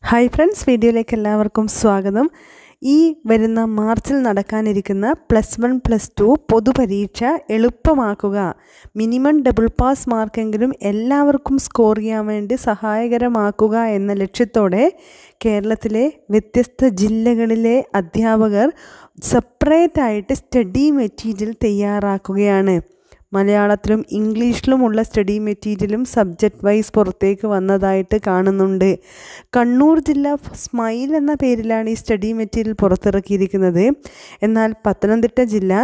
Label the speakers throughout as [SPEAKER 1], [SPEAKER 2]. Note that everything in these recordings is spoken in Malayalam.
[SPEAKER 1] ഹായ് ഫ്രണ്ട്സ് വീഡിയോയിലേക്ക് എല്ലാവർക്കും സ്വാഗതം ഈ വരുന്ന മാർച്ചിൽ നടക്കാനിരിക്കുന്ന പ്ലസ് വൺ പ്ലസ് ടു പൊതുപരീക്ഷ എളുപ്പമാക്കുക മിനിമം ഡബിൾ പാസ് മാർക്കെങ്കിലും എല്ലാവർക്കും സ്കോർ ചെയ്യാൻ വേണ്ടി സഹായകരമാക്കുക എന്ന ലക്ഷ്യത്തോടെ കേരളത്തിലെ വ്യത്യസ്ത ജില്ലകളിലെ അധ്യാപകർ സെപ്പറേറ്റ് ആയിട്ട് സ്റ്റഡി മെറ്റീരിയൽ തയ്യാറാക്കുകയാണ് മലയാളത്തിലും ഇംഗ്ലീഷിലുമുള്ള സ്റ്റഡി മെറ്റീരിയലും സബ്ജക്റ്റ് വൈസ് പുറത്തേക്ക് വന്നതായിട്ട് കാണുന്നുണ്ട് കണ്ണൂർ ജില്ല സ്മൈൽ എന്ന പേരിലാണ് ഈ സ്റ്റഡി മെറ്റീരിയൽ പുറത്തിറക്കിയിരിക്കുന്നത് എന്നാൽ പത്തനംതിട്ട ജില്ല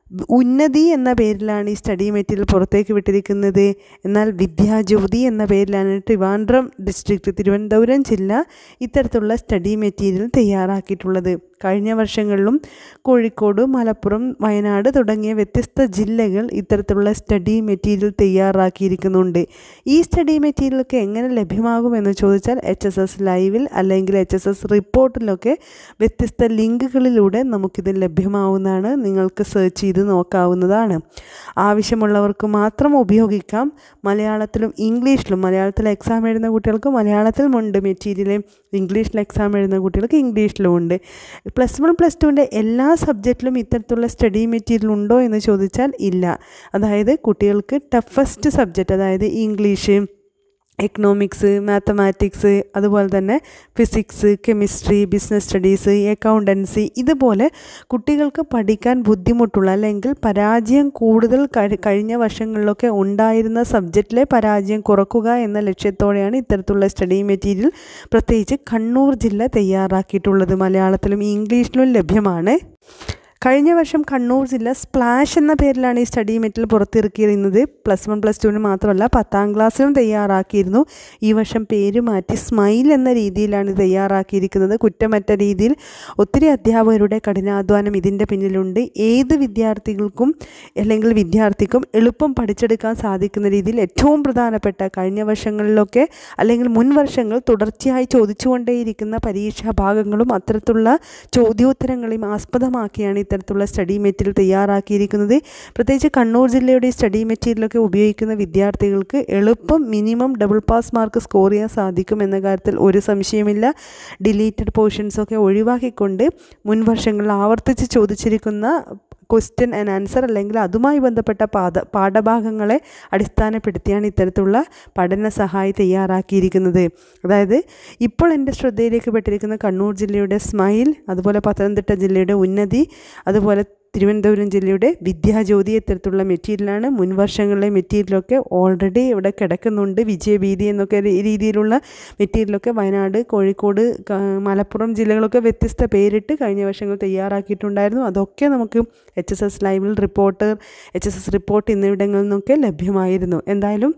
[SPEAKER 1] ഉന്നതി എന്ന പേരിലാണ് ഈ സ്റ്റഡി മെറ്റീരിയൽ പുറത്തേക്ക് വിട്ടിരിക്കുന്നത് എന്നാൽ വിദ്യാജ്യോതി എന്ന പേരിലാണ് ട്രിവാൻഡ്രം ഡിസ്ട്രിക്റ്റ് തിരുവനന്തപുരം ജില്ല ഇത്തരത്തിലുള്ള സ്റ്റഡി മെറ്റീരിയൽ തയ്യാറാക്കിയിട്ടുള്ളത് കഴിഞ്ഞ വർഷങ്ങളിലും കോഴിക്കോട് മലപ്പുറം വയനാട് തുടങ്ങിയ വ്യത്യസ്ത ജില്ലകൾ ഇത്തരത്തിലുള്ള സ്റ്റഡി മെറ്റീരിയൽ തയ്യാറാക്കിയിരിക്കുന്നുണ്ട് ഈ സ്റ്റഡി മെറ്റീരിയലൊക്കെ എങ്ങനെ ലഭ്യമാകുമെന്ന് ചോദിച്ചാൽ എച്ച് എസ് എസ് ലൈവിൽ അല്ലെങ്കിൽ എച്ച് എസ് എസ് റിപ്പോർട്ടിലൊക്കെ വ്യത്യസ്ത ലിങ്കുകളിലൂടെ നമുക്കിത് ലഭ്യമാവുന്നതാണ് നിങ്ങൾക്ക് സെർച്ച് ചെയ്ത് നോക്കാവുന്നതാണ് ആവശ്യമുള്ളവർക്ക് മാത്രം ഉപയോഗിക്കാം മലയാളത്തിലും ഇംഗ്ലീഷിലും മലയാളത്തിൽ എക്സാം എഴുതുന്ന കുട്ടികൾക്ക് മലയാളത്തിലുമുണ്ട് മെറ്റീരിയൽ ഇംഗ്ലീഷിൽ എക്സാം എഴുതുന്ന കുട്ടികൾക്ക് ഇംഗ്ലീഷിലും ഉണ്ട് പ്ലസ് വൺ പ്ലസ് ടുവിൻ്റെ എല്ലാ സബ്ജക്റ്റിലും ഇത്തരത്തിലുള്ള സ്റ്റഡി മെറ്റീരിയൽ ഉണ്ടോ എന്ന് ചോദിച്ചാൽ ഇല്ല അതായത് കുട്ടികൾക്ക് ടഫസ്റ്റ് സബ്ജക്റ്റ് അതായത് ഇംഗ്ലീഷ് എക്കണോമിക്സ് മാത്തമാറ്റിക്സ് അതുപോലെ തന്നെ physics chemistry business studies accountancy ഇതുപോലെ കുട്ടികൾക്ക് പഠിക്കാൻ ബുദ്ധിമുട്ടുള്ള അല്ലെങ്കിൽ പരാജയം കൂടുതൽ കഴിഞ്ഞ വർഷങ്ങളിലൊക്കെ ഉണ്ടായിരുന്ന സബ്ജക്റ്റിലെ പരാജയം കുറക്കുക എന്ന ലക്ഷ്യത്തോടെയാണ് ഇത്തരത്തിലുള്ള സ്റ്റഡി മെറ്റീരിയൽ പ്രത്യേകിച്ച് കണ്ണൂർ ജില്ല തയ്യാറാക്കിയിട്ടുള്ളത് മലയാളത്തിലും ഇംഗ്ലീഷിലും ലഭ്യമാണ് കഴിഞ്ഞ വർഷം കണ്ണൂർ ജില്ല സ്പ്ലാഷ് എന്ന പേരിലാണ് ഈ സ്റ്റഡി മെറ്റീരിയൽ പുറത്തിറക്കിയിരുന്നത് പ്ലസ് വൺ പ്ലസ് ടുവിന് മാത്രമല്ല പത്താം ക്ലാസ്സിലും തയ്യാറാക്കിയിരുന്നു ഈ വർഷം പേര് മാറ്റി സ്മൈൽ എന്ന രീതിയിലാണ് തയ്യാറാക്കിയിരിക്കുന്നത് കുറ്റമറ്റ രീതിയിൽ ഒത്തിരി അധ്യാപകരുടെ കഠിനാധ്വാനം ഇതിൻ്റെ പിന്നിലുണ്ട് ഏത് വിദ്യാർത്ഥികൾക്കും അല്ലെങ്കിൽ വിദ്യാർത്ഥിക്കും എളുപ്പം പഠിച്ചെടുക്കാൻ സാധിക്കുന്ന രീതിയിൽ ഏറ്റവും പ്രധാനപ്പെട്ട കഴിഞ്ഞ വർഷങ്ങളിലൊക്കെ അല്ലെങ്കിൽ മുൻ വർഷങ്ങൾ തുടർച്ചയായി ചോദിച്ചുകൊണ്ടേയിരിക്കുന്ന പരീക്ഷാ ഭാഗങ്ങളും അത്തരത്തിലുള്ള ചോദ്യോത്തരങ്ങളെയും ആസ്പദമാക്കിയാണ് ഇത്തരത്തിലുള്ള സ്റ്റഡി മെറ്റീരിയൽ തയ്യാറാക്കിയിരിക്കുന്നത് പ്രത്യേകിച്ച് കണ്ണൂർ ജില്ലയുടെ സ്റ്റഡി മെറ്റീരിയലൊക്കെ ഉപയോഗിക്കുന്ന വിദ്യാർത്ഥികൾക്ക് എളുപ്പം minimum double pass mark score ചെയ്യാൻ സാധിക്കും എന്ന കാര്യത്തിൽ ഒരു സംശയമില്ല ഡിലീറ്റഡ് പോർഷൻസൊക്കെ ഒഴിവാക്കിക്കൊണ്ട് മുൻ വർഷങ്ങളിൽ ആവർത്തിച്ച് ചോദിച്ചിരിക്കുന്ന ക്വസ്റ്റ്യൻ ആൻഡ് ആൻസർ അല്ലെങ്കിൽ അതുമായി ബന്ധപ്പെട്ട പാത പാഠഭാഗങ്ങളെ അടിസ്ഥാനപ്പെടുത്തിയാണ് ഇത്തരത്തിലുള്ള പഠന സഹായി തയ്യാറാക്കിയിരിക്കുന്നത് അതായത് ഇപ്പോൾ എൻ്റെ ശ്രദ്ധയിലേക്ക് പെട്ടിരിക്കുന്ന കണ്ണൂർ ജില്ലയുടെ സ്മൈൽ അതുപോലെ പത്തനംതിട്ട ജില്ലയുടെ ഉന്നതി അതുപോലെ തിരുവനന്തപുരം ജില്ലയുടെ വിദ്യാജ്യോതി ഇത്തരത്തിലുള്ള മെറ്റീരിയലാണ് മുൻ വർഷങ്ങളിലെ മെറ്റീരിയലൊക്കെ ഓൾറെഡി ഇവിടെ കിടക്കുന്നുണ്ട് വിജയഭീതി എന്നൊക്കെ രീതിയിലുള്ള മെറ്റീരിയലൊക്കെ വയനാട് കോഴിക്കോട് മലപ്പുറം ജില്ലകളൊക്കെ വ്യത്യസ്ത പേരിട്ട് കഴിഞ്ഞ വർഷങ്ങൾ തയ്യാറാക്കിയിട്ടുണ്ടായിരുന്നു അതൊക്കെ നമുക്ക് എച്ച് എസ് എസ് ലൈവിൽ reporter H S S report എന്നിവിടങ്ങളിൽ നിന്നൊക്കെ ലഭ്യമായിരുന്നു എന്തായാലും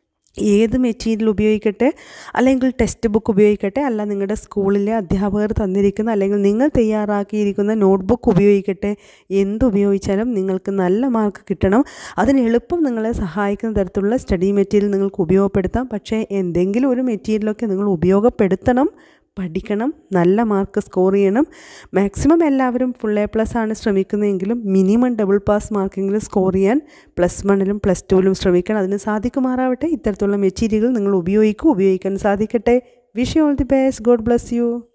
[SPEAKER 1] ഏത് മെറ്റീരിയൽ ഉപയോഗിക്കട്ടെ അല്ലെങ്കിൽ ടെക്സ്റ്റ് ബുക്ക് ഉപയോഗിക്കട്ടെ അല്ല നിങ്ങളുടെ സ്കൂളിലെ അധ്യാപകർ തന്നിരിക്കുന്ന അല്ലെങ്കിൽ നിങ്ങൾ തയ്യാറാക്കിയിരിക്കുന്ന നോട്ട് ബുക്ക് ഉപയോഗിക്കട്ടെ എന്തുപയോഗിച്ചാലും നിങ്ങൾക്ക് നല്ല മാർക്ക് കിട്ടണം അതിന് എളുപ്പം നിങ്ങളെ സഹായിക്കുന്ന തരത്തിലുള്ള സ്റ്റഡി മെറ്റീരിയൽ നിങ്ങൾക്ക് ഉപയോഗപ്പെടുത്താം പക്ഷേ എന്തെങ്കിലും ഒരു മെറ്റീരിയലൊക്കെ നിങ്ങൾ ഉപയോഗപ്പെടുത്തണം പഠിക്കണം നല്ല മാർക്ക് സ്കോർ ചെയ്യണം മാക്സിമം എല്ലാവരും ഫുൾ എ പ്ലസ് ആണ് ശ്രമിക്കുന്നതെങ്കിലും മിനിമം ഡബിൾ പാസ് മാർക്കെങ്കിലും സ്കോർ ചെയ്യാൻ പ്ലസ് വണ്ണിലും പ്ലസ് ടുവിലും ശ്രമിക്കണം അതിന് സാധിക്കുമാറാവട്ടെ ഇത്തരത്തിലുള്ള മെറ്റീരിയൽ നിങ്ങൾ ഉപയോഗിക്കും ഉപയോഗിക്കാൻ സാധിക്കട്ടെ wish you all the best god bless U